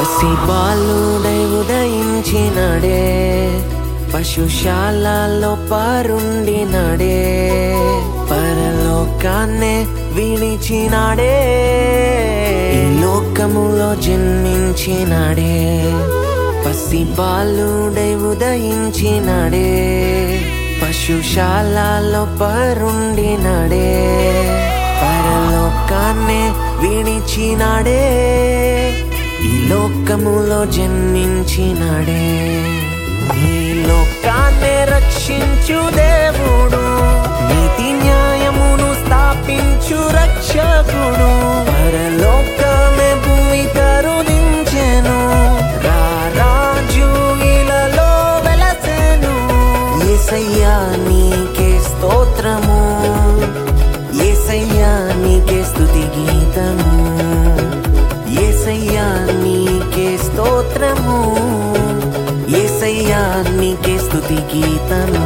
పసి బాలుడై ఉదయించినడే పశుశాలలో పరుండినడే పరలోకాన్నే విడిచినాడే ఈ లోకములో జన్మించినాడే పసి బాలుడై ఉదయించినడే పశుశాలలో పరుండినడే పరలోకాన్నే విడిచినాడే ఈ లోకములో జన్మించినాడే ఈ లోకాన్నే రక్షించు దేవుడు నీతి న్యాయమును స్థాపించు రక్షకుడు పరలోకమే భూమి కరుణించెను రారాజు ఇలలో వెలసెను ఏసయ్యా నీకే స్తోత్రము ఏసయ్యా నీకే స్తుతి గీతము ఏసయ్యా నీకే స్తోత్రము ఏసయ్యా నీకే స్తుతి గీతము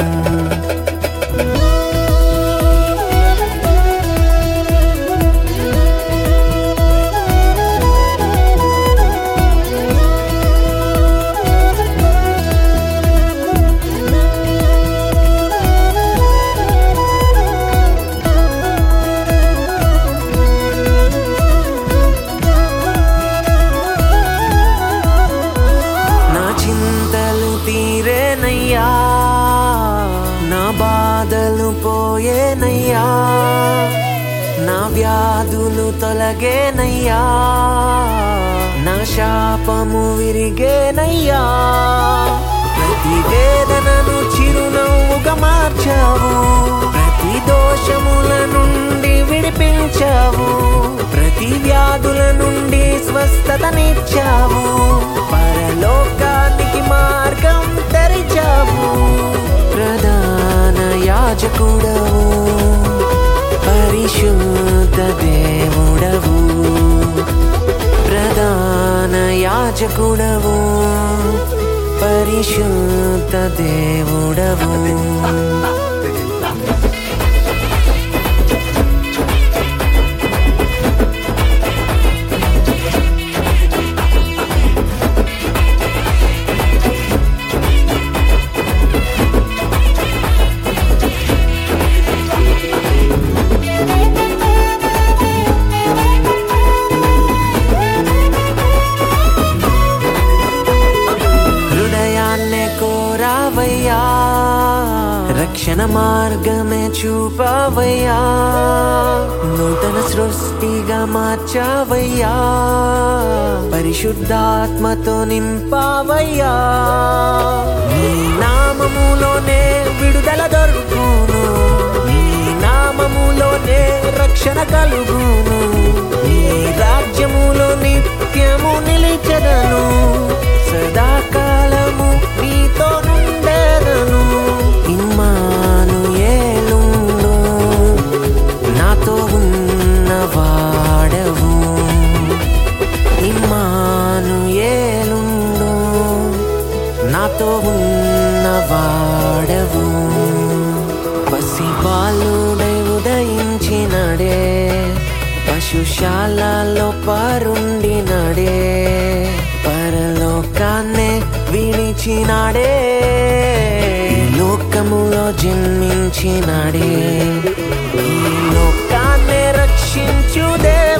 నా చింతలు తీరేనయ్యా నా బాధలు పోయేనయ్యా నా వ్యాధులు తొలగేనయ్యా నా శాపము విరిగేనయ్యా ప్రతి వేదనను చిరునవ్వుగా మార్చావు ప్రతి దోషముల నుండి విడిపించావు ప్రతి వ్యాధుల నుండి స్వస్థతనిచ్చావు పరలోకానికి మార్గం తెరిచావు ప్రధాన యాజకుడవు పరిశుద్ధ దేవుడవు ప్రధాన యాజకుడవు పరిశుద్ధ దేవుడవు హృదయాన్నే కోరావయ్యా రక్షణ మార్గమే చూపవయ్యా నూతన సృష్టిగా మార్చావయ్యా పరిశుద్ధాత్మతో నింపావయ్యా నీ నామములోనే విడుదల దొరుకును నీ నామములోనే రక్షణ కలుగును నీ రాజ్యములో నిత్యము నిలిచెదను సదాకాలము నీతో నుండెదను ఇమ్మాను ఏలుండు నాతో ఉన్నవాడవు ఇమ్మాను ఏలుండు నాతో ఉన్నవాడవు పసి బాలుడై ఉదయించినడే పశుశాలలో పరుండినడే పరలోకాన్నే విడిచినాడే ఈ లోకములో జన్మించినాడే ఈ లోకాన్నే రక్షించు దేవు